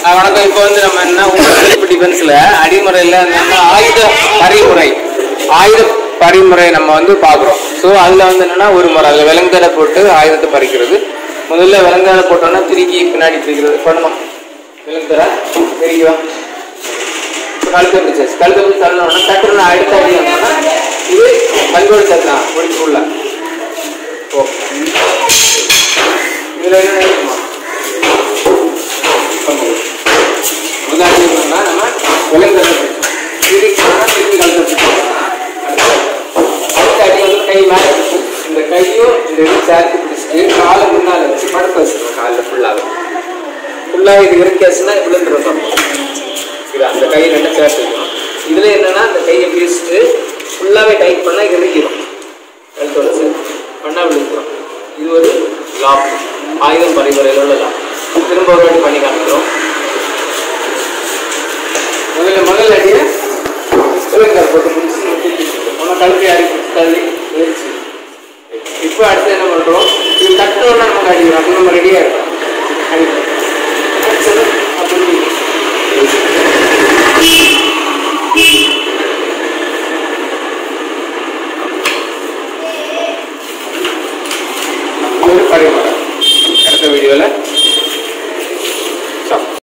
ஆ, வணக்கம் இப்போ வந்து நம்ம என்ன உங்கள் டிஃபென்ஸில் அடிமுறையில் நம்ம ஆயுத பரிமுறை ஆயுத பரிமுறை நம்ம வந்து பார்க்குறோம் ஸோ அதில் வந்து என்னன்னா ஒரு முறை அதில் விலங்குதடை போட்டு ஆயுதத்தை பறிக்கிறது முதல்ல விலங்குதடை போட்டோம்னா திருக்கி பின்னாடி பிரிக்கிறது பண்ணுமா விலங்குதடை தெரியுவா கழுத்து இருந்துச்சு கழுத்து வந்து தள்ளணும்னா டக்குன்னு அடுத்த அடி வந்தோம்னா இது கல்கோடு தட்டலாம் முடிச்சுக்குள்ள ஓ இதில் என்ன இருக்குமா முதலாளி என்னன்னா நம்ம விலங்குதடை திருக்கி திருப்பி கழுத்து அடுத்த அடி வந்து கை மேலே இருக்கும். இந்த கையும் இந்த இது சேர்த்து பிடிச்சிட்டு காலை முன்னால் வச்சு படுக்க வச்சிருக்கோம் காலில் ஃபுல்லாக ஃபுல்லாக இது இருக்காச்சுன்னா விழுந்துரும் இது அந்த கை ரெண்டும் சேர்த்து வைக்கணும் இதில் என்னன்னா அந்த கையை பிடிச்சிட்டு ஃபுல்லாகவே டைட் பண்ணால் இறுக்கிடும் கழுத்தோட சேர்த்து பண்ணால் விழுந்துரும் இது ஒரு லாப் ஆயுதம் பரிமுறையில் உள்ள லாப் திரும்ப ஒரு வாட்டி பண்ணி காமிக்கிறோம் முதல்ல முதல் அடியை சிவங்கர் போட்டு முடிச்சு நம்ம கழுத்தை அடி பிடிச்சி தள்ளி முயற்சி இப்போ அடுத்து என்ன பண்ணுறோம் இது தட்டோன்னா நமக்கு அடிக்கிறோம் அப்போ நம்ம ரெடியாக இருக்கோம் அடிக்கிறோம்